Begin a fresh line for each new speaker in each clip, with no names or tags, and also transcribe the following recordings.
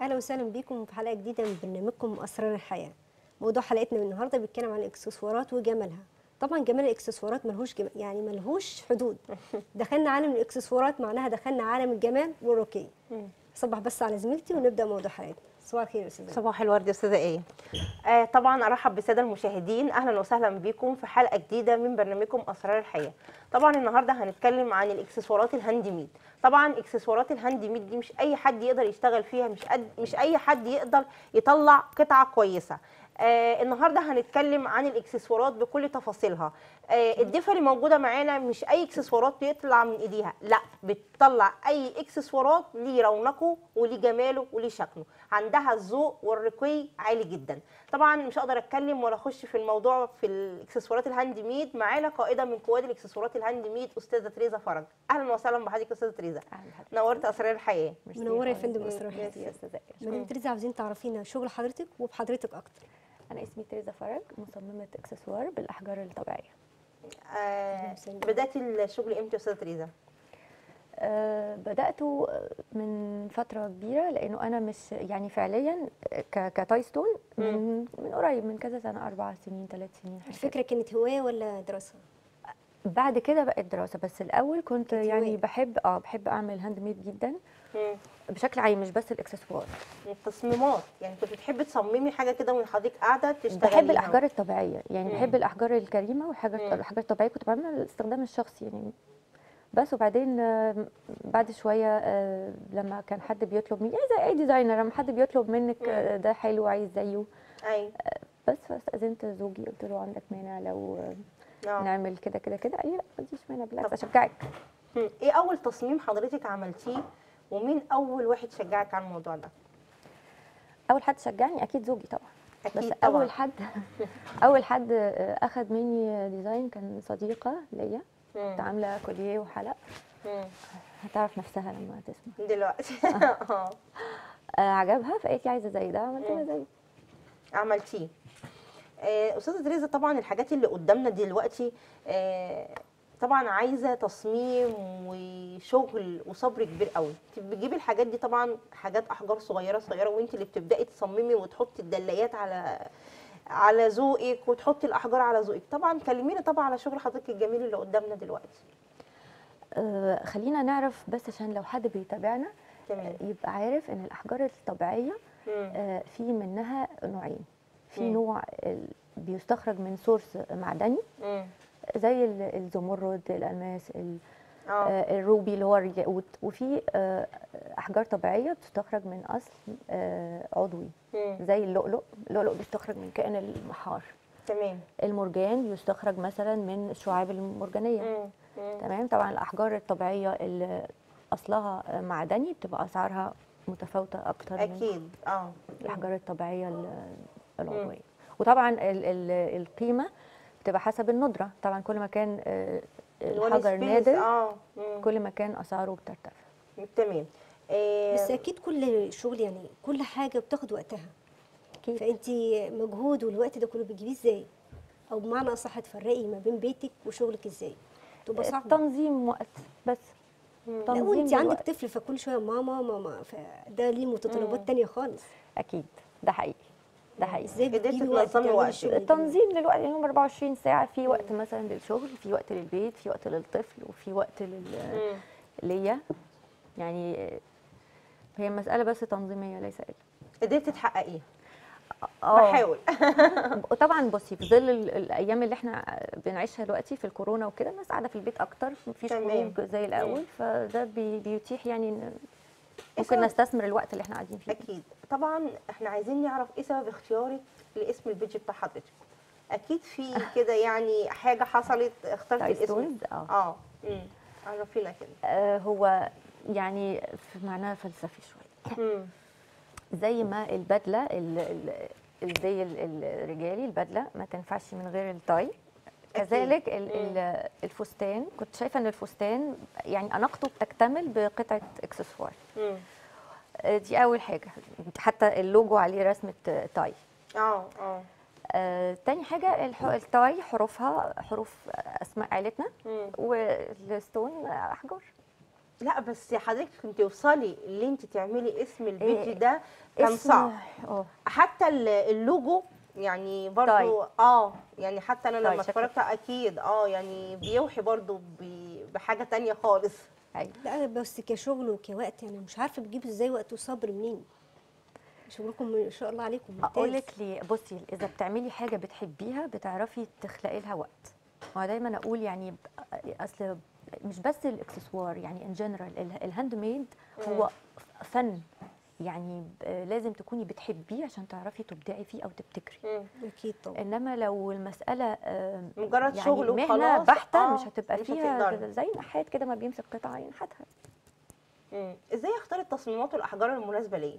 اهلا وسهلا بيكم في حلقه جديده من برنامجكم اسرار الحياه موضوع حلقتنا من النهارده بيتكلم عن الاكسسوارات وجمالها طبعا جمال الاكسسوارات ملهوش جم... يعني ملهوش حدود دخلنا عالم الاكسسوارات معناها دخلنا عالم الجمال والرقي صبح بس على زميلتي ونبدا موضوع حلقتنا صباح الخير يا استاذه
صباح الورد يا استاذه ايه آه طبعا ارحب بالساده المشاهدين اهلا وسهلا بيكم في حلقه جديده من برنامجكم اسرار الحياه طبعا النهارده هنتكلم عن الاكسسوارات الهاند ميد طبعا اكسسوارات الهاند ميد دي مش اي حد يقدر يشتغل فيها مش قد مش اي حد يقدر يطلع قطعه كويسه آه النهارده هنتكلم عن الاكسسوارات بكل تفاصيلها آه الضيفه اللي موجوده معانا مش اي اكسسوارات بيطلع من ايديها لا بتطلع اي اكسسوارات ليه رونقه وليه جماله وليه شكله عندها الذوق والرقي عالي جدا طبعا مش هقدر اتكلم ولا اخش في الموضوع في الاكسسوارات الهاند ميد معانا قائده من قواد الاكسسوارات الهاند ميد استاذه تريزا فرج اهلا وسهلا بحضرتك يا استاذه تريزا نورت اسرار الحياه
منوره يا فندم اسرار
ميرسي يا
الحياه
استاذه إيه.
مدام تريزا عاوزين تعرفينا شغل حضرتك وبحضرتك اكتر
انا اسمي تريزا فرج مصممه اكسسوار بالاحجار الطبيعيه
آه بدات الشغل امتى يا استاذه تريزا
أه بداته من فتره كبيره لانه انا مش يعني فعليا ك- كتاي ستون من من قريب من كذا سنه اربع سنين ثلاث سنين حاجة
الفكره كانت هوايه ولا دراسه
كده. بعد كده بقت دراسه بس الاول كنت
كانت
يعني
هواية.
بحب اه بحب اعمل هاند ميد جدا
مم.
بشكل عام مش بس الاكسسوار
التصميمات يعني كنت بتحبي تصممي حاجه كده وان حضرتك قاعده تشتغلي
بحب الاحجار الطبيعيه يعني
مم.
بحب الاحجار الكريمه والحاجات
مم.
الاحجار الطبيعيه كنت بعملها للاستخدام الشخصي يعني بس وبعدين آه، بعد شويه آه، لما كان حد بيطلب مني يعني زي اي ديزاينر لما حد بيطلب منك
مم.
آه، ده حلو عايز زيه
اي
بس فاستاذنت زوجي قلت له عندك مانع لو آه،
آه.
نعمل كده كده كده قال لي لا ما عنديش مانع
طب.
بالعكس اشجعك
مم. ايه اول تصميم حضرتك عملتيه ومين اول واحد شجعك على الموضوع ده
اول حد شجعني اكيد زوجي طبعا
اكيد
بس
طبعا
اول حد اول حد آه، اخد مني ديزاين كان صديقه ليا
مم.
كنت عامله كوليه وحلق
مم.
هتعرف نفسها لما تسمع
دلوقتي اه
آه عجبها فقالت لي عايزه زي ده عملت لها
مم.
زيه
عملتيه آه، استاذه تريزا طبعا الحاجات اللي قدامنا دلوقتي آه، طبعا عايزه تصميم وشغل وصبر كبير قوي انت بتجيبي الحاجات دي طبعا حاجات احجار صغيره صغيره وانت اللي بتبداي تصممي وتحطي الدلايات على على ذوقك وتحطي الاحجار على ذوقك طبعا كلمينا طبعا على شغل حضرتك الجميل اللي قدامنا دلوقتي
آه خلينا نعرف بس عشان لو حد بيتابعنا
تمام
يبقى عارف ان الاحجار الطبيعيه
مم.
آه في منها نوعين في
مم.
نوع ال- بيستخرج من سورس معدني
مم.
زي ال- الزمرد الالماس ال-
اه
آه، الروبي اللي هو الياقوت وفي آه، احجار طبيعيه بتستخرج من اصل آه، عضوي
مم.
زي اللؤلؤ اللؤلؤ بيستخرج من كائن المحار
تمام
المرجان بيستخرج مثلا من الشعاب المرجانيه
مم. مم.
تمام طبعا الاحجار الطبيعيه اللي اصلها معدني بتبقى اسعارها متفاوته اكتر من
اكيد اه
الاحجار الطبيعيه ال- العضويه وطبعا ال ال القيمه بتبقى حسب الندره طبعا كل ما كان آه،
الوان
الحجر
سبيس،
نادر
اه مم.
كل ما كان اسعاره بترتفع
تمام آه،
بس اكيد كل شغل يعني كل حاجه بتاخد وقتها
اكيد
فانت مجهود والوقت ده كله بتجيبيه ازاي او بمعنى اصح تفرقي ما بين بيتك وشغلك ازاي تبقى صعبه
تنظيم وقت بس
مم.
لا
تنظيم
وانت عندك
الوقت.
طفل فكل شويه ماما ماما فده ليه متطلبات تانية خالص
اكيد ده حقيقي ده حقيقي
ازاي
قدرتي
بتجيبي وقت
تنظمي
تعملي
وقتك.
الشغل ده؟
التنظيم للوقت يعني هم 24 ساعه في وقت مثلا للشغل في وقت للبيت في وقت للطفل وفي وقت لل
مم.
ليا يعني هي مسألة بس تنظيمية ليس إلا
قدرتي تحققيه
آه.
بحاول
طبعا بصي في ظل ال- الايام اللي احنا بنعيشها دلوقتي في الكورونا وكده الناس قاعده في البيت اكتر مفيش
تمام.
خروج زي الاول
مم.
فده بي- بيتيح يعني إن
إيه
ممكن
سبب-
نستثمر الوقت اللي احنا قاعدين فيه
اكيد طبعا احنا عايزين نعرف ايه سبب اختيارك لاسم البيج بتاع حضرتك اكيد في كده يعني حاجه حصلت اخترت الاسم
تايستونز اه
اه امم عرفينا كده
آه، هو يعني في معناها فلسفي شويه
امم
زي ما البدله ال- ال- الزي ال- الرجالي البدله ما تنفعش من غير التاي
أكيد.
كذلك ال- ال- الفستان كنت شايفه ان الفستان يعني اناقته بتكتمل بقطعه اكسسوار
امم
آه، دي اول حاجه حتى اللوجو عليه رسمه آه، تاي
اه اه
آه، تاني حاجه الح- التاي حروفها حروف اسماء عائلتنا
امم
والستون احجار
لا بس حضرتك كنت توصلي اللي انت تعملي اسم البيج
إيه،
ده كان
اسم-
صعب
اه
حتى ال- اللوجو يعني برضو اه يعني حتى انا
طيب،
لما
شكله-
اتفرجت اكيد اه يعني بيوحي برضو ب- بحاجه تانية خالص
ايوه
لا بس كشغل وكوقت يعني مش عارفه بتجيبوا ازاي وقت وصبر منين شغلكم ما شاء الله عليكم ممتاز.
اقول لك ليه بصي اذا بتعملي حاجه بتحبيها بتعرفي تخلقي لها وقت هو دايما اقول يعني ب- اصل مش بس الاكسسوار يعني ان جنرال الهاند ميد هو فن يعني ب- لازم تكوني بتحبيه عشان تعرفي تبدعي فيه او تبتكري
مم.
اكيد طبعا
انما لو المساله آه،
مجرد
يعني
شغل
مهنه
وخلاص
بحته
آه،
مش هتبقى
مش
فيها
هتقدري.
كده زي النحات كده ما بيمسك قطعه ينحتها
مم. ازاي اختار التصميمات والاحجار المناسبه ليا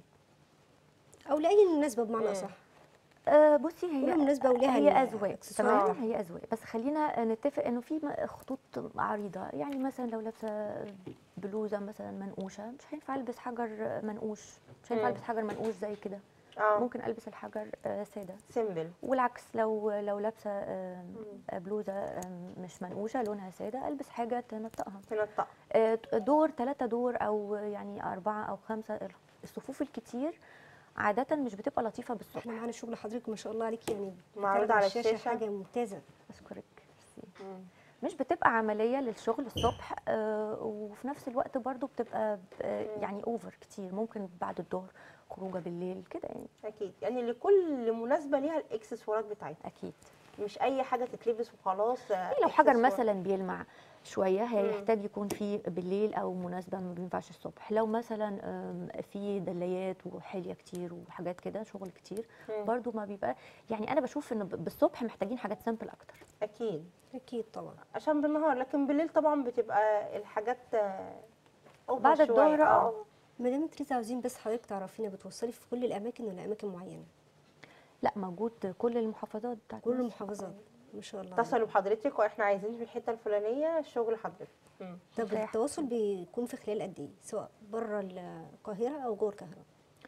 او لاي مناسبه بمعنى
مم.
اصح
آه بصي
كل
هي
مناسبه وليها
هي اذواق
الإكسسوارات.
تمام هي اذواق بس خلينا نتفق انه في م- خطوط عريضه يعني مثلا لو لابسه بلوزه مثلا منقوشه مش هينفع البس حجر منقوش مش هينفع
مم.
البس حجر منقوش زي كده
اه
ممكن البس الحجر آه، ساده
سيمبل
والعكس لو لو لابسه آه، بلوزه آه، مش منقوشه لونها ساده البس حاجه تنطقها
تنطق
آه، دور ثلاثة دور او يعني اربعه او خمسه الصفوف الكتير عاده مش بتبقى لطيفه بالصبح
احنا معانا شغل حضرتك ما شاء الله عليك يعني
معروض
بتعرض
على
الشاشة
الشاشة.
حاجه ممتازه
اشكرك ميرسي.
مم.
مش بتبقى عمليه للشغل الصبح آه، وفي نفس الوقت برضو بتبقى آه، يعني اوفر كتير ممكن بعد الظهر خروجه بالليل كده يعني
اكيد يعني لكل مناسبه ليها الاكسسوارات بتاعتها
اكيد
مش اي حاجه تتلبس وخلاص آه،
لو حجر
إكسسوار.
مثلا بيلمع شويه
مم.
هيحتاج يكون فيه بالليل او مناسبه ما بينفعش الصبح لو مثلا آم، في دليات وحليه كتير وحاجات كده شغل كتير
مم.
برضو ما بيبقى يعني انا بشوف ان ب- بالصبح محتاجين حاجات سامبل اكتر
اكيد
اكيد طبعا
عشان بالنهار لكن بالليل طبعا بتبقى الحاجات آه، أوفر
بعد
شوية.
الظهر اه
مدام تريزا عاوزين بس حضرتك تعرفينا بتوصلي في كل الاماكن ولا اماكن معينه
لا موجود كل المحافظات بتاعت
كل
مصر.
المحافظات ما شاء الله عليك.
اتصلوا بحضرتك واحنا عايزين في الحته الفلانيه شغل حضرتك مم.
طب
متاح.
التواصل بيكون في خلال قد ايه سواء بره القاهره او جوه القاهره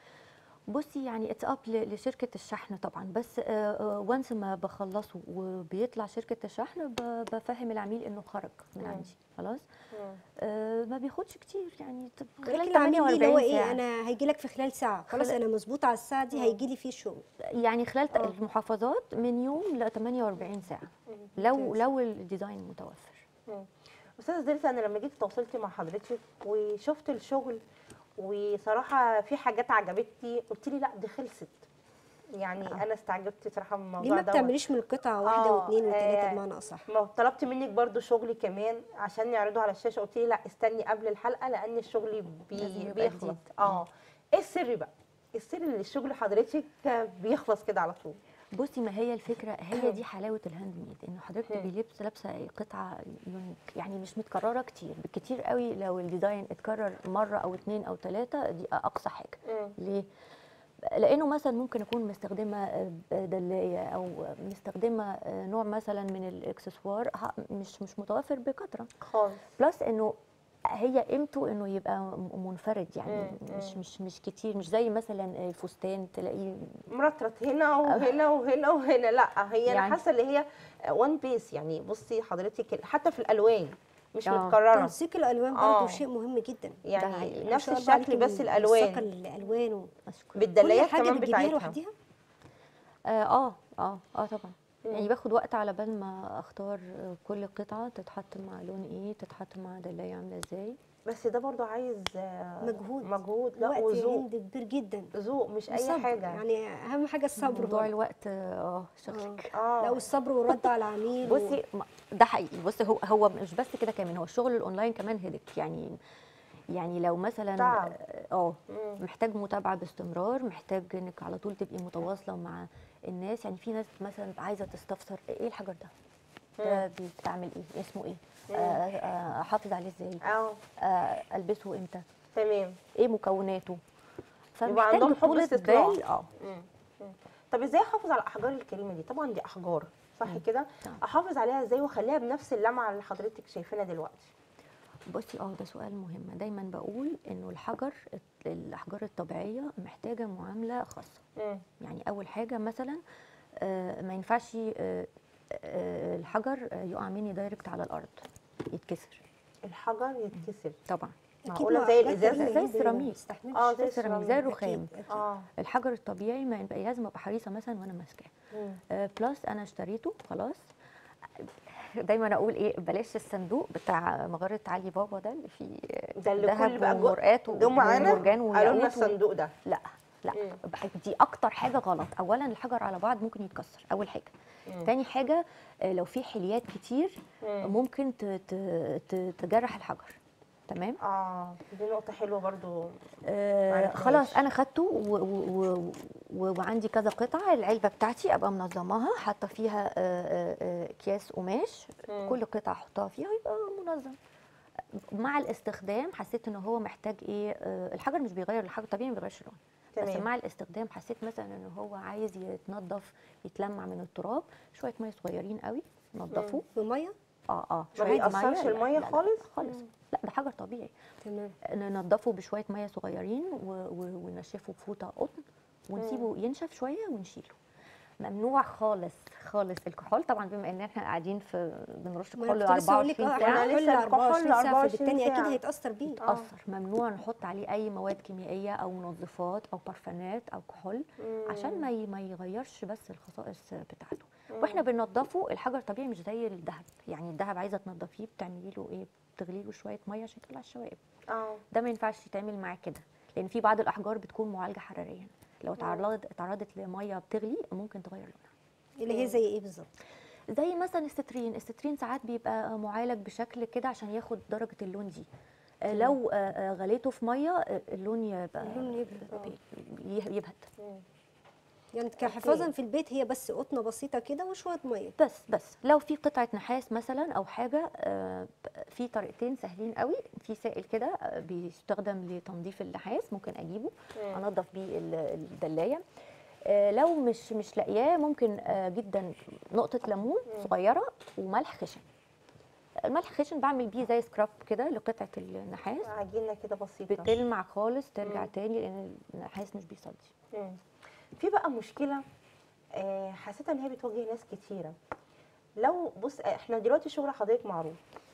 بصي يعني اتس اب لشركه الشحن طبعا بس وانس ما بخلصه وبيطلع شركه الشحن ب- بفهم العميل انه خرج من
مم.
عندي خلاص
مم.
آه، ما بياخدش كتير يعني ت-
ولكن
خلال
العميل دي اللي هو
48
ايه
ساعه
انا هيجي لك في خلال ساعه خلاص
خلال-
انا مظبوط على الساعه دي
مم.
هيجي لي فيه الشغل
يعني خلال ت-
آه.
المحافظات من يوم ل 48 ساعه
مم.
لو
ممتاز.
لو الديزاين متوفر
مم. استاذه دلتا انا لما جيت تواصلت مع حضرتك وشفت الشغل وصراحه في حاجات عجبتني قلت لي لا دي خلصت يعني
آه.
انا استعجبت صراحه من
ليه
الموضوع
ما
ده
بتعمليش من القطعه واحده
آه،
واثنين وثلاثه
آه.
بمعنى اصح
ما طلبت منك برضو شغلي كمان عشان نعرضه على الشاشه قلت لي لا استني قبل الحلقه لان الشغل بي
لازم يبقى
بيخلص
جديد.
اه ايه السر بقى السر اللي الشغل حضرتك بيخلص كده على طول
بصي ما هي الفكره هي دي حلاوه الهاند ميد انه حضرتك
مم.
تبقي لابسه لابسه قطعه يونيك يعني مش متكرره كتير بالكتير قوي لو الديزاين اتكرر مره او اتنين او ثلاثه دي اقصى حاجه
مم.
ليه لانه مثلا ممكن اكون مستخدمه آه، دلايه او مستخدمه آه، نوع مثلا من الاكسسوار ه- مش مش متوفر بكثره
خالص
بلس انه هي قيمته انه يبقى م- منفرد يعني
مم،
مش
مم.
مش مش كتير مش زي مثلا الفستان تلاقيه
مرطرط هنا وهنا وهنا وهنا لا هي انا
يعني-
حاسه اللي هي وان بيس يعني بصي حضرتك حتى في الالوان مش
آه.
متكرره
تنسيق الالوان برضه
آه.
شيء مهم جدا
يعني
حقيقي.
ما
نفس
شاء الله
الشكل
عليكي
بس
منسقة
الالوان
الالوان و...
اشكرك
بالدلايات
كل حاجه
كمان
بتجيبيها
بتاعتها
لوحديها
اه اه اه, آه طبعا
مم.
يعني باخد وقت على بال ما اختار آه، كل قطعه تتحط مع لون ايه تتحط مع دلايه عامله ازاي
بس ده برضو عايز آه،
مجهود.
مجهود لا
وقت
وذوق
عند كبير جدا
ذوق مش اي
وصبر.
حاجه
يعني اهم حاجه الصبر
موضوع
برضه.
الوقت اه شغلك
اه
لا والصبر والرد على العميل و-
بصي ما- ده حقيقي بصي هو هو مش بس كده كمان هو الشغل الاونلاين كمان هدك يعني يعني لو مثلا
تعب.
اه
مم.
محتاج متابعه باستمرار محتاج انك على طول تبقي متواصله مع الناس يعني في ناس مثلا عايزه تستفسر ايه الحجر ده ده بيتعمل ايه اسمه ايه آه، آه، احافظ عليه ازاي
اه
آه، البسه امتى
تمام
ايه مكوناته
يبقى عندهم حب
طولة
استطلاع.
بال اه
مم. مم. طب ازاي احافظ على الاحجار الكريمه دي طبعا دي احجار صح
مم.
كده
طبعا.
احافظ عليها ازاي واخليها بنفس اللمعه اللي حضرتك شايفينها دلوقتي
بصي اه ده سؤال مهم دايما بقول انه الحجر الاحجار الطبيعيه محتاجه معامله خاصه
مم.
يعني اول حاجه مثلا آه، ما ينفعش آه، آه، الحجر آه، يقع مني دايركت على الارض يتكسر
الحجر يتكسر
طبعا
معقولة
مع
زي
حاجات
الإزاز؟
قديمة
زي
جداً
السيراميك.
ما تستحملش.
اه زي
زي السيراميك، زي الرخام.
أكيد، أكيد.
اه
الحجر الطبيعي ما يبقى لازم ابقى حريصه مثلا وانا ماسكاه
مم.
آه، بلس انا اشتريته خلاص دايما اقول ايه بلاش الصندوق بتاع مغاره علي بابا ده اللي فيه
ده اللي
ذهب
كل بقى جو-
ومرآت
جم معانا
ومرجان
قالوا لنا
وياقوت و-
الصندوق ده
لا لا
مم.
بقى دي اكتر حاجه غلط اولا الحجر على بعض ممكن يتكسر اول حاجه
مم.
تاني حاجه آه، لو في حليات كتير
مم.
ممكن ت- ت- ت- تجرح الحجر تمام
اه دي نقطة حلوة برضو
آه
معرفناش.
خلاص انا خدته و- و- و- و- وعندي كذا قطعه العلبه بتاعتي ابقى منظماها حاطه فيها آه، آه، آه، اكياس قماش
مم.
كل قطعه احطها فيها يبقى منظم مع الاستخدام حسيت ان هو محتاج ايه آه، الحجر مش بيغير الحجر الطبيعي ما بيغيرش لون بس
تمام.
مع الاستخدام حسيت مثلا ان هو عايز يتنضف يتلمع من التراب شويه ميه صغيرين قوي نضفه
بميه
اه اه
ما
شوية
بيأثرش
لا،
المية
لا، لا،
خالص؟
خالص لا ده حجر طبيعي
تمام
ننضفه بشويه ميه صغيرين و- و- وننشفه بفوطه قطن ونسيبه ينشف شويه ونشيله ممنوع خالص خالص الكحول طبعا بما ان احنا قاعدين في بنرش
ما
كحول
أنا كنت لسه هقول
24
لك اه
ساعه
أنا
كل
لسه
24
الكحول
ساعه
24
فبالتالي اكيد
ساعة.
هيتاثر بيه
يتاثر ممنوع نحط عليه اي مواد كيميائيه او منظفات او برفانات او كحول عشان ما ي- ما يغيرش بس الخصائص بتاعته واحنا بننضفه الحجر طبيعي مش زي الذهب يعني الذهب عايزه تنضفيه بتعملي له ايه بتغلي له شويه ميه عشان يطلع الشوائب
اه
ده ما ينفعش يتعمل معاه كده لان في بعض الاحجار بتكون معالجه حراريا لو اتعرضت اتعرضت لميه بتغلي ممكن تغير لونها
اللي هي زي ايه بالظبط
زي مثلا السترين السترين ساعات بيبقى معالج بشكل كده عشان ياخد درجه اللون دي آه، لو آه، آه، غليته في ميه آه، اللون يبقى
اللون يبهت.
بي- ي- يبهت
مم.
يعني كحفاظا في البيت هي بس قطنه بسيطه كده وشويه ميه
بس بس لو في قطعه نحاس مثلا او حاجه آه، في طريقتين سهلين قوي في سائل كده آه، بيستخدم لتنظيف النحاس ممكن اجيبه
مم.
انضف بيه ال- الدلايه آه، لو مش مش لاقياه ممكن آه، جدا نقطه ليمون صغيره وملح خشن الملح خشن بعمل بيه زي سكراب كده لقطعه النحاس
عجينة كده بسيطة
بتلمع خالص ترجع
مم.
تاني لان النحاس مش بيصدي
مم. في بقى مشكلة آه، حسيت ان هي بتواجه ناس كتيرة لو بص احنا دلوقتي شغل حضرتك معروف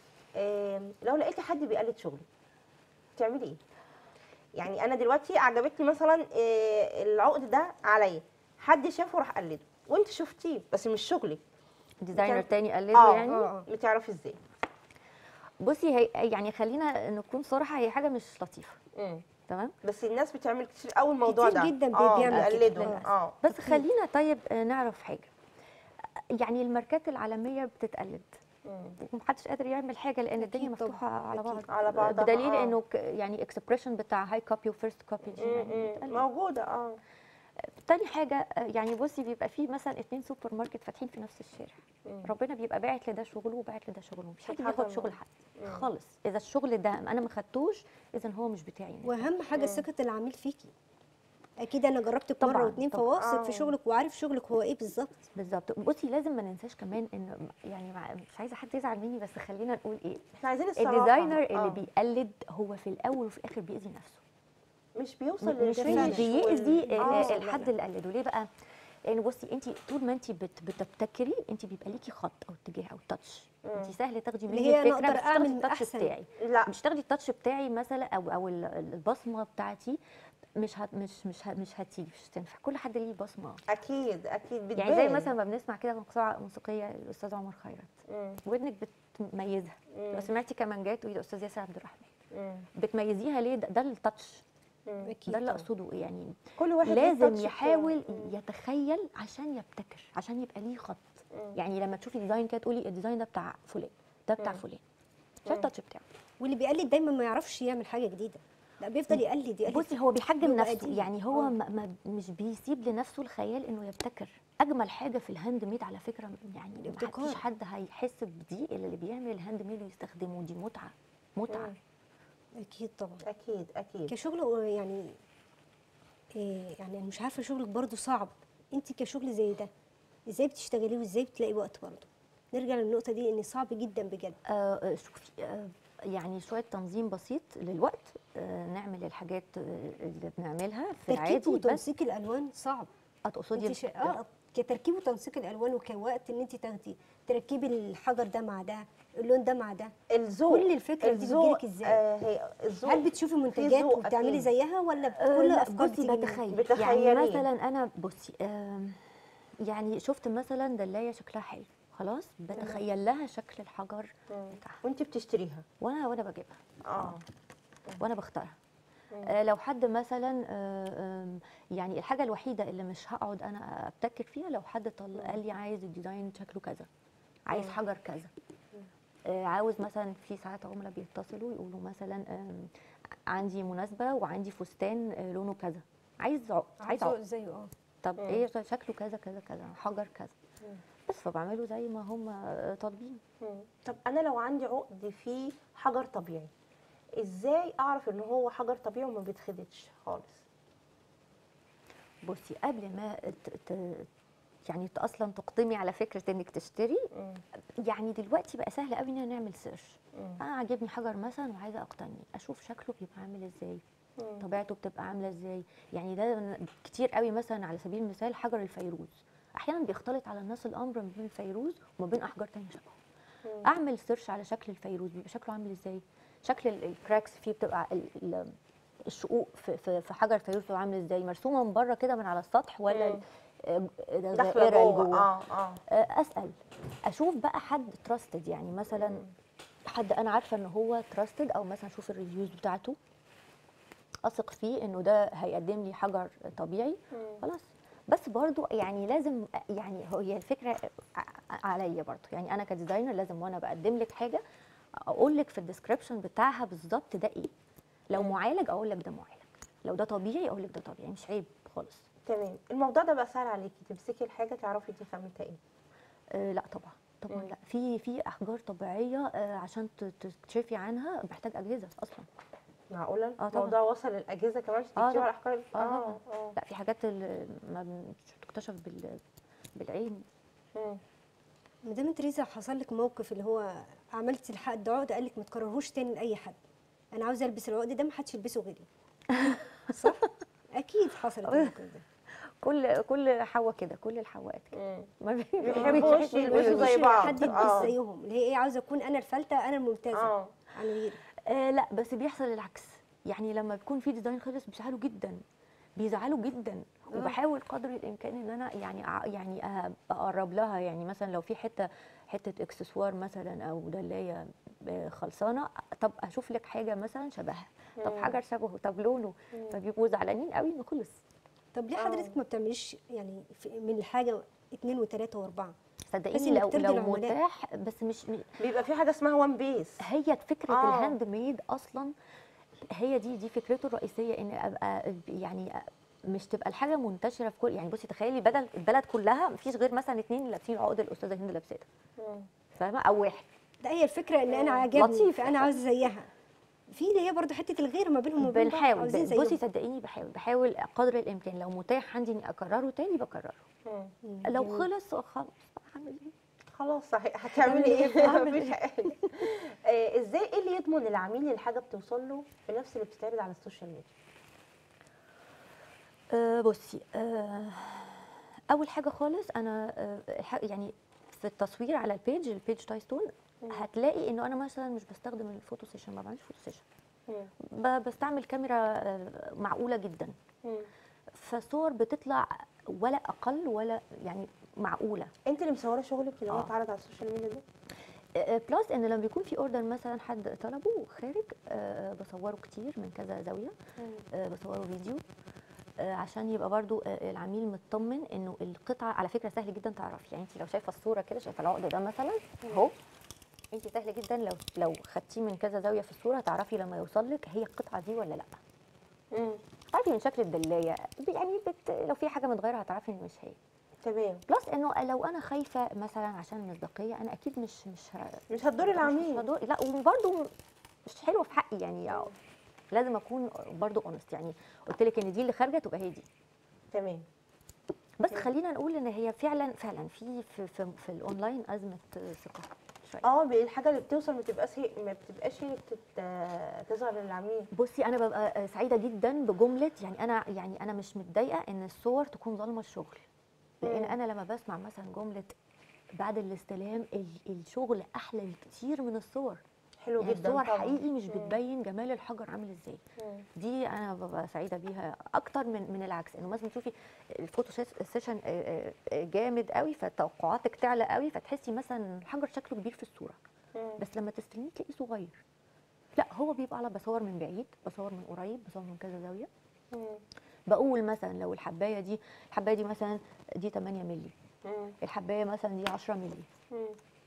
آم، لو لقيتي حد بيقلد شغلي تعملي ايه؟ يعني انا دلوقتي عجبتني مثلا آه، العقد ده عليا حد شافه راح قلده وانت شفتيه بس مش شغلك
ديزاينر
بتعمل-
تاني قلده
اه
يعني
آه.
بتعرفي ازاي؟
بصي هي يعني خلينا نكون صراحه هي حاجه مش لطيفه
مم.
تمام
بس الناس بتعمل كتير قوي الموضوع
كتير
ده
جدا بي-
اه
بيعمل كده
بيقلدوا
للأسف.
اه
بس خلينا طيب آه، نعرف حاجه يعني الماركات العالميه بتتقلد
مم.
ومحدش قادر يعمل حاجه لان الدنيا
أكيد طبعاً،
مفتوحه على
أكيد.
بعض
على بعضها،
بدليل
آه.
انه ك- يعني اكسبريشن بتاع هاي كوبي وفيرست كوبي دي
مم.
يعني
مم.
بتتقلد.
موجودة اه
تاني حاجه آه، يعني بصي بيبقى في مثلا اتنين سوبر ماركت فاتحين في نفس الشارع
مم.
ربنا بيبقى باعت لده شغله وباعت لده شغله مفيش حد
حاجة
بياخد
ما-
شغل حد
مم.
خالص اذا الشغل ده انا ما خدتوش اذا هو مش بتاعي أنا.
واهم حاجه ثقه العميل فيكي اكيد انا جربتك مره
طبعاً،
واتنين
طبعاً.
فواثق
آه.
في شغلك وعارف شغلك هو ايه بالظبط
بالظبط بصي لازم ما ننساش كمان ان يعني مع- مش عايزه حد يزعل مني بس خلينا نقول ايه
احنا عايزين الصراحة
الديزاينر اللي
آه.
بيقلد هو في الاول وفي الاخر بيأذي نفسه
مش بيوصل
مش
فعلاً.
مش
للفينش
بيأذي
وال-
ال-
آه.
الحد اللي قلده ليه بقى؟ لان بصي انت طول ما انت بت بتبتكري انت بيبقى ليكي خط او اتجاه او تاتش انت سهل تاخدي
اللي
مني
هي أنا
الفكره
أقدر
بس تاخدي
أعمل
التاتش
أحسن.
بتاعي
لا
مش تاخدي التاتش بتاعي مثلا او او ال- ال- البصمه بتاعتي مش هت مش مش هت مش هتيجي مش هتنفع كل حد ليه بصمه
اكيد اكيد بتبان
يعني زي مثلا ما بنسمع كده مقطوعه موسيقيه الاستاذ عمر خيرت
مم.
ودنك بتميزها
مم.
لو سمعتي كمانجات تقولي الاستاذ ياسر عبد الرحمن
مم.
بتميزيها ليه ده, ده التاتش
مم.
اكيد
ده اللي
طبعاً.
اقصده يعني
كل واحد ليه
لازم
التاتش
يحاول
بتاعه. مم.
يتخيل عشان يبتكر عشان يبقى ليه خط
مم.
يعني لما تشوفي ديزاين كده تقولي الديزاين ده بتاع فلان ده بتاع
مم.
فلان عشان التاتش بتاعه
واللي بيقلد دايما ما يعرفش يعمل حاجه جديده لا بيفضل يقلد يقلد
بصي هو بيحجم
بيبقى
نفسه
قديم.
يعني هو
آه.
ما ما مش بيسيب لنفسه الخيال انه يبتكر اجمل حاجه في الهاند ميد على فكره يعني ما
الابتكار.
فيش حد هيحس بدي الا اللي بيعمل الهاند ميد ويستخدمه دي متعه متعه
مم.
اكيد طبعا
اكيد اكيد
كشغل يعني إيه يعني أنا مش عارفه شغلك برضو صعب انت كشغل زي ده ازاي بتشتغليه وازاي بتلاقي وقت برضو نرجع للنقطه دي ان صعب جدا بجد
آه آه، شوفي آه يعني شويه تنظيم بسيط للوقت آه نعمل الحاجات آه، اللي بنعملها في
تركيب
العادي بس
وتنسيق الالوان صعب
هتقصدي
انت شا... اه كتركيب وتنسيق الالوان وكوقت ان انت تاخدي تركبي الحجر ده مع ده اللون ده مع ده
الذوق
كل الفكرة دي
الذوق،
بتجيلك إزاي؟
آه هي الذوق
هل بتشوفي
في
منتجات
ذوق
وبتعملي
أكيد.
زيها ولا
آه،
كل
لا
افكار
بصي
بتيجي منك؟
بتخيل يعني
بتخيلي.
مثلا انا بصي آم، يعني شفت مثلا دلايه شكلها حلو خلاص بتخيل لها شكل الحجر بتاعها
وانت بتشتريها
وانا وانا بجيبها
اه
وانا بختارها آه لو حد مثلا آه، آم، يعني الحاجه الوحيده اللي مش هقعد انا ابتكر فيها لو حد طل قال لي عايز الديزاين شكله كذا عايز حجر كذا آه، عاوز مثلا في ساعات عملاء بيتصلوا يقولوا مثلا آم، عندي مناسبه وعندي فستان آه، لونه كذا عايز عقد عايز
عايزه
عقد
زيه اه
طب ايه شكله كذا كذا كذا حجر كذا بس فبعمله زي ما هم آه، طالبين
مم. طب انا لو عندي عقد فيه حجر طبيعي ازاي اعرف ان هو حجر طبيعي وما بيتخدش خالص
بصي قبل ما ت... ت... يعني ت- اصلا تقدمي على فكره انك تشتري
مم.
يعني دلوقتي بقى سهل قوي ان نعمل سيرش
مم.
انا عاجبني حجر مثلا وعايزه اقتني اشوف شكله بيبقى عامل ازاي
مم.
طبيعته بتبقى عامله ازاي يعني ده من- كتير قوي مثلا على سبيل المثال حجر الفيروز احيانا بيختلط على الناس الامر ما بين الفيروز وما بين احجار تانية شبهه
مم.
اعمل سيرش على شكل الفيروز بيبقى شكله عامل ازاي شكل ال- الكراكس فيه بتبقى ال- ال- الشقوق في, في, في حجر الفيروز بتبقى عامله ازاي مرسومه من بره كده من على السطح ولا
مم.
ال- آه، ده
داخله
غائرة
جوه
لجوه
اه اه
آه، اسال اشوف بقى حد تراستد يعني مثلا حد انا عارفه ان هو تراستد او مثلا اشوف الريفيوز بتاعته اثق فيه انه ده هيقدم لي حجر طبيعي
مم.
خلاص بس برضو يعني لازم يعني هي الفكره ع- عليا برضو يعني انا كديزاينر لازم وانا بقدم لك حاجه اقول لك في الديسكربشن بتاعها بالظبط ده ايه لو معالج اقول لك ده معالج لو ده طبيعي اقول لك ده طبيعي مش عيب خالص
تمام الموضوع ده بقى سهل عليكي تمسكي الحاجه تعرفي دي خامتها ايه
آه لا طبعا طبعا
مم.
لا في في احجار طبيعيه آه عشان ت- تكتشفي عنها محتاج اجهزه اصلا
معقوله
طبعا.
الموضوع وصل للاجهزه كمان عشان
آه
تكتبي
طبعا.
على احجار
اه طبعا
اه
لا في حاجات ال- ما مش بتكتشف بال بالعين
مم.
مدام تريزا حصل لك موقف اللي هو عملتي الحق عقد قال لك ما تكررهوش تاني لاي حد انا عاوزه البس العقد ده ما حدش يلبسه غيري صح اكيد حصلت الموقف ده
كل كل حواء كده كل الحواءات كده
مم.
ما بي-
بيحبوش يلبسوا زي بعض
حد يلبس
آه.
زيهم اللي هي ايه عاوزه اكون انا الفلته انا الممتازه
اه
عن غيري
آه لا بس بيحصل العكس يعني لما بيكون في ديزاين خلص بيزعلوا جدا بيزعلوا جدا وبحاول قدر الامكان ان انا يعني أع- يعني أ- اقرب لها يعني مثلا لو في حته حته اكسسوار مثلا او دلايه آه، خلصانه طب اشوف لك حاجه مثلا شبهها طب
مم.
حجر شبهه طب لونه فبيبقوا زعلانين قوي انه خلص
طب ليه
آه.
حضرتك ما بتعمليش يعني في- من الحاجه اثنين وثلاثه واربعه
صدقيني
إنك
لو
ترضي
لو
العملاء.
متاح بس مش مش-
بيبقى في حاجه اسمها وان بيس
هي فكره
آه.
الهاند ميد اصلا هي دي دي فكرته الرئيسيه ان ابقى يعني مش تبقى الحاجه منتشره في كل يعني بصي تخيلي بدل البلد كلها مفيش غير مثلا اتنين لابسين عقد الاستاذه هند لابساها فاهمه او واحد
ده هي الفكره ان انا
مم.
عجبني
لطيف.
فانا عاوزه زيها في اللي هي برضو حته الغير ما بينهم وبين بعض
بنحاول
عاوزين
بصي
زيهم
صدقيني بحاول بحاول قدر الامكان لو متاح عندي اني اكرره تاني بكرره
مم.
مم.
لو
جميل.
خلص خلاص هعمل ايه
خلاص صحيح هتعملي ايه
هعمل
مفيش حاجه آه، ازاي ايه اللي يضمن العميل الحاجه بتوصل له في نفس اللي بتتعرض على السوشيال ميديا
أه بصي أه اول حاجه خالص انا أه الح- يعني في التصوير على البيج البيج تايستون هتلاقي انه انا مثلا مش بستخدم الفوتو سيشن ما بعملش فوتو سيشن ب- بستعمل كاميرا آه، معقوله جدا فالصور بتطلع ولا اقل ولا يعني معقوله
انت اللي مصوره شغلك اللي هو
آه.
اتعرض على السوشيال ميديا ده
آه، بلس ان لما بيكون في اوردر مثلا حد طلبه خارج آه، بصوره كتير من كذا زاويه آه، بصوره فيديو آه، عشان يبقى برضو آه، العميل مطمن انه القطعه على فكره سهل جدا تعرفي يعني انت لو شايفه الصوره كده شايفه العقد ده مثلا اهو انت سهل جدا لو لو خدتيه من كذا زاويه في الصوره تعرفي لما يوصل لك هي القطعه دي ولا لا
مم.
تعرفي من شكل الدلايه يعني بت لو في حاجه متغيره هتعرفي ان مش هي
تمام
بلس انه لو انا خايفه مثلا عشان المصداقيه انا اكيد مش مش ه-
مش هتضري
مش
العميل
هدور لا وبرده مش حلوه في حقي يعني يعني لازم اكون برضو اونست يعني قلت لك ان دي اللي خارجه تبقى هي دي
تمام
بس خلينا نقول ان هي فعلا فعلا في في في, في الاونلاين ازمه ثقه شويه
اه ب- الحاجه اللي بتوصل ما بتبقاش هي ما بتبقاش هي اللي بتت- تظهر للعميل
بصي انا ببقى سعيده جدا بجمله يعني انا يعني انا مش متضايقه ان الصور تكون ظالمه الشغل لان
مم.
انا لما بسمع مثلا جمله بعد الاستلام ال- الشغل احلى بكتير من الصور
حلو
يعني
جدا
الصور
طبعا
حقيقي مش
مم.
بتبين جمال الحجر عامل ازاي
مم.
دي انا ببقى سعيده بيها اكتر من من العكس انه مثلا تشوفي الفوتو سيس- سيشن آه، آه، جامد قوي فتوقعاتك تعلى قوي فتحسي مثلا الحجر شكله كبير في الصوره
مم.
بس لما تستلميه تلاقيه صغير لا هو بيبقى على بصور من بعيد بصور من قريب بصور من كذا زاويه
مم.
بقول مثلا لو الحبايه دي الحبايه دي مثلا دي 8 مللي
مم.
الحبايه مثلا دي 10 مللي
مم.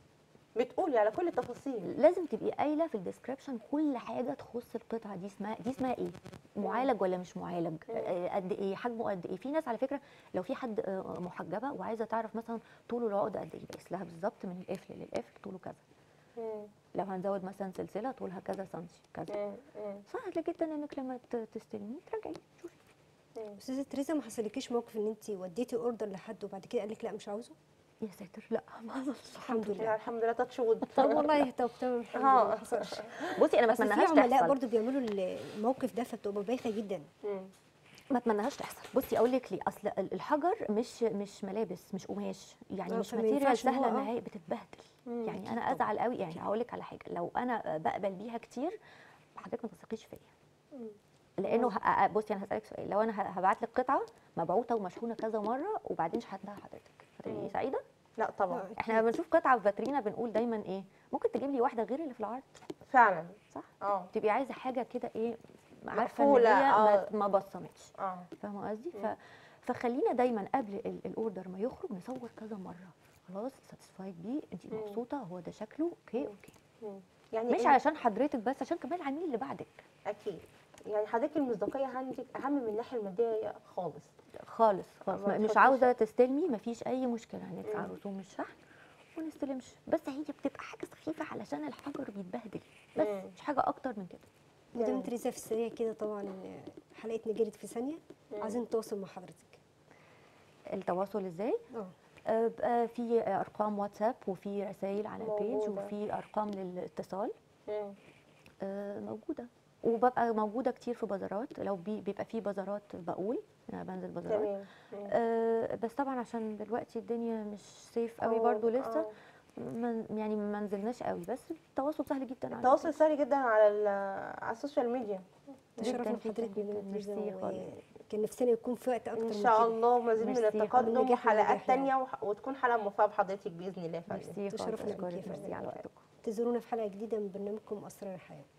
بتقولي على كل التفاصيل
لازم تبقي قايله في الديسكربشن كل حاجه تخص القطعه دي اسمها دي اسمها ايه معالج ولا مش معالج آه، قد ايه حجمه قد ايه في ناس على فكره لو في حد آه، محجبه وعايزه تعرف مثلا طوله العقده قد ايه بقيس لها بالظبط من القفل للقفل طوله كذا
مم.
لو هنزود مثلا سلسله طولها كذا سنتي كذا
مم. مم.
سهل جدا انك لما ت- تستلميه ترجعي شوفي
مم.
استاذه تريزا ما حصلكيش موقف ان انت وديتي اوردر لحد وبعد كده قال لك لا مش عاوزه
يا ساتر لا ما حصلش
الحمد
لا
لله
الحمد لله تاتش وود
طب والله طب تمام الحمد لله
آه.
ما حصلش
بصي انا ما
بس في
اتمناهاش
عملاء
تحصل
برضو بيعملوا الموقف ده فبتبقى بايخه جدا
مم.
ما اتمناهاش تحصل بصي اقول لك ليه اصل ال- الحجر مش مش ملابس مش قماش يعني
آه،
مش
فما
ماتيريال
ينفعش إن هو-
سهله
آه.
ان هي بتتبهدل
مم.
يعني انا ازعل قوي يعني هقول لك على حاجه لو انا بقبل بيها كتير حضرتك ما تثقيش فيا
مم.
لانه ه- بصي انا هسالك سؤال لو انا هبعت لك قطعه مبعوثه ومشحونه كذا مره وبعدين شحنتها لحضرتك هتبقي
مم.
سعيده
لا طبعا
آه.
احنا لما بنشوف قطعه في فاترينا بنقول دايما ايه ممكن تجيب لي واحده غير اللي في العرض
فعلا
صح
اه
تبقي عايزه حاجه كده ايه عارفه ان
مقفولة،
هي
آه.
ما- ما بصمتش
اه
فاهمه قصدي ف...
مم.
فخلينا دايما قبل ال- الاوردر ما يخرج نصور كذا مره خلاص ساتيسفايد بيه انت
مم.
مبسوطه هو ده شكله اوكي
مم.
اوكي
مم. يعني
مش
إن-
علشان حضرتك بس عشان كمان العميل اللي بعدك
اكيد يعني حضرتك المصداقيه عندك اهم من الناحيه الماديه خالص
خالص خالص
ما
ما- مش
تحطيش-
عاوزه تستلمي مفيش اي مشكله هندفع
مم.
رسوم الشحن ونستلمش بس هي بتبقى حاجه سخيفه علشان الحجر بيتبهدل بس
مم.
مش حاجه اكتر من كده
مدام
مم.
تريزا في السريع كده طبعا حلقتنا جرت في ثانيه
مم.
عايزين نتواصل مع حضرتك
التواصل ازاي
اه
آه، بقى في ارقام واتساب وفي رسائل على البيج
موجودة.
وفي ارقام للاتصال
مم.
آه، موجوده وببقى موجوده كتير في بازارات لو بي بيبقى في بازارات بقول انا بنزل بازارات
تمام مم.
آه، بس طبعا عشان دلوقتي الدنيا مش سيف قوي
آه،
برضو لسه
آه.
من يعني ما نزلناش قوي بس التواصل سهل جدا على
التواصل
الفيس.
سهل جدا على ال- على السوشيال ميديا
تشرفنا
جداً
بحضرتك
جداً
مدام تريزا
ميرسي خالص.
وكان نفسنا يكون في وقت اكتر
ان
من
شاء
كده.
الله مزيد من
ميرسي.
التقدم
والنجاح
وحلقات
والنجاح يعني.
تانية وح- وتكون حلقه موفقه بحضرتك باذن الله يا فندم
ميرسي خالص
تشرفنا بيكي
اشكرك
يا
ميرسي
فندم.
على وقتكم
انتظرونا في حلقه جديده من برنامجكم اسرار الحياه